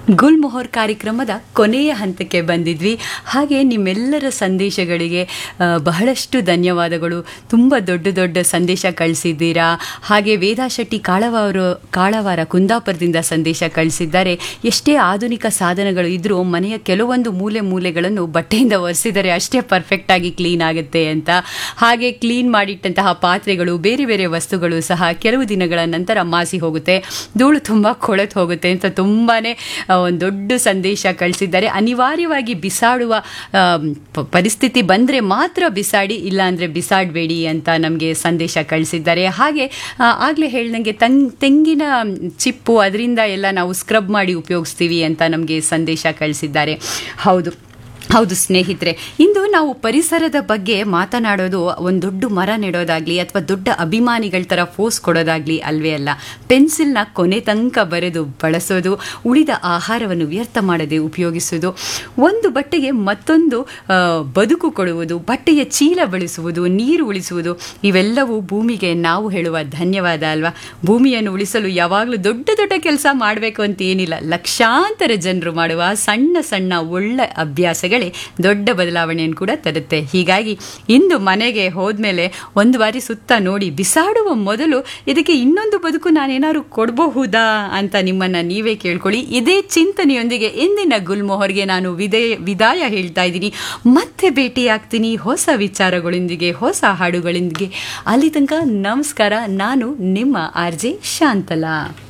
ಗುಲ್ಮೊಹರ್ ಕಾರ್ಯಕ್ರಮದ ಕೊನೆಯ ಹಂತಕ್ಕೆ ಬಂದಿದ್ವಿ ಹಾಗೆ ನಿಮ್ಮೆಲ್ಲರ ಸಂದೇಶಗಳಿಗೆ ಆ, ಬಹಳಷ್ಟು ಧನ್ಯವಾದಗಳು ತುಂಬ ದೊಡ್ಡ ದೊಡ್ಡ ಸಂದೇಶ ಕಳಿಸಿದ್ದೀರಾ ಹಾಗೆ ವೇದಾ ಶೆಟ್ಟಿ ಕಾಳವಾರು ಕಾಳವಾರ ಕುಂದಾಪುರದಿಂದ ಸಂದೇಶ ಕಳಿಸಿದ್ದಾರೆ ಎಷ್ಟೇ ಆಧುನಿಕ ಸಾಧನಗಳು ಇದ್ರೂ ಮನೆಯ ಕೆಲವೊಂದು ಮೂಲೆ ಮೂಲೆಗಳನ್ನು ಬಟ್ಟೆಯಿಂದ ಒರೆಸಿದರೆ ಅಷ್ಟೇ ಪರ್ಫೆಕ್ಟ್ ಆಗಿ ಕ್ಲೀನ್ ಆಗುತ್ತೆ ಅಂತ ಹಾಗೆ ಕ್ಲೀನ್ ಮಾಡಿಟ್ಟಂತಹ ಪಾತ್ರೆಗಳು ಬೇರೆ ಬೇರೆ ವಸ್ತುಗಳು ಸಹ ಕೆಲವು ದಿನಗಳ ನಂತರ ಮಾಸಿ ಹೋಗುತ್ತೆ ಧೂಳು ತುಂಬ ಕೊಳೆತು ಹೋಗುತ್ತೆ ಅಂತ ತುಂಬಾನೇ ಆ, ಒಂದು ದೊಡ್ಡ ಸಂದೇಶ ಕಳಿಸಿದ್ದಾರೆ ಅನಿವಾರ್ಯವಾಗಿ ಬಿಸಾಡುವ ಆ, ಪ- ಪರಿಸ್ಥಿತಿ ಬಂದರೆ ಮಾತ್ರ ಬಿಸಾಡಿ ಇಲ್ಲ ಅಂದರೆ ಬಿಸಾಡಬೇಡಿ ಅಂತ ನಮಗೆ ಸಂದೇಶ ಕಳಿಸಿದ್ದಾರೆ ಹಾಗೆ ಆ, ಆಗ್ಲೇ ಹೇಳ್ದಂಗೆ ತಂಗ್ ತೆಂಗಿನ ಚಿಪ್ಪು ಅದರಿಂದ ಎಲ್ಲ ನಾವು ಸ್ಕ್ರಬ್ ಮಾಡಿ ಉಪಯೋಗಿಸ್ತೀವಿ ಅಂತ ನಮಗೆ ಸಂದೇಶ ಕಳಿಸಿದ್ದಾರೆ ಹೌದು ಹೌದು ಸ್ನೇಹಿತರೆ ಇಂದು ನಾವು ಪರಿಸರದ ಬಗ್ಗೆ ಮಾತನಾಡೋದು ಒಂದು ದೊಡ್ಡ ಮರ ನೆಡೋದಾಗ್ಲಿ ಅಥವಾ ದೊಡ್ಡ ಅಭಿಮಾನಿಗಳ ಥರ ಫೋಸ್ ಕೊಡೋದಾಗ್ಲಿ ಅಲ್ವೇ ಅಲ್ಲ ಪೆನ್ಸಿಲ್ನ ಕೊನೆ ತನಕ ಬರೆದು ಬಳಸೋದು ಉಳಿದ ಆಹಾರವನ್ನು ವ್ಯರ್ಥ ಮಾಡದೆ ಉಪಯೋಗಿಸೋದು ಒಂದು ಬಟ್ಟೆಗೆ ಮತ್ತೊಂದು ಆ, ಬದುಕು ಕೊಡುವುದು ಬಟ್ಟೆಯ ಚೀಲ ಬಳಸುವುದು ನೀರು ಉಳಿಸುವುದು ಇವೆಲ್ಲವೂ ಭೂಮಿಗೆ ನಾವು ಹೇಳುವ ಧನ್ಯವಾದ ಅಲ್ವಾ ಭೂಮಿಯನ್ನು ಉಳಿಸಲು ಯಾವಾಗಲೂ ದೊಡ್ಡ ದೊಡ್ಡ ಕೆಲಸ ಮಾಡಬೇಕು ಅಂತ ಏನಿಲ್ಲ ಲಕ್ಷಾಂತರ ಜನರು ಮಾಡುವ ಸಣ್ಣ ಸಣ್ಣ ಒಳ್ಳೆ ಅಭ್ಯಾಸಗಳೇ ದೊಡ್ಡ ಬದಲಾವಣೆಯನ್ನು ಕೂಡ ತರುತ್ತೆ ಹೀಗಾಗಿ ಇಂದು ಮನೆಗೆ ಹೋದ್ಮೇಲೆ ಒಂದು ಬಾರಿ ಸುತ್ತ ನೋಡಿ ಬಿಸಾಡುವ ಮೊದಲು ಇದಕ್ಕೆ ಇನ್ನೊಂದು ಬದುಕು ನಾನೇನಾದ್ರು ಕೊಡಬಹುದಾ ಅಂತ ನಿಮ್ಮನ್ನ ನೀವೇ ಕೇಳ್ಕೊಳ್ಳಿ ಇದೇ ಚಿಂತನೆಯೊಂದಿಗೆ ಇಂದಿನ ಗುಲ್ಮೊಹರ್ಗೆ ನಾನು ವಿದಾಯ ವಿದಾಯ ಹೇಳ್ತಾ ಇದ್ದೀನಿ ಮತ್ತೆ ಭೇಟಿಯಾಗ್ತೀನಿ ಹೊಸ ವಿಚಾರಗಳೊಂದಿಗೆ ಹೊಸ ಹಾಡುಗಳೊಂದಿಗೆ ಅಲ್ಲಿ ತನಕ ನಮಸ್ಕಾರ ನಾನು ನಿಮ್ಮ ಆರ್ ಜೆ ಶಾಂತಲಾ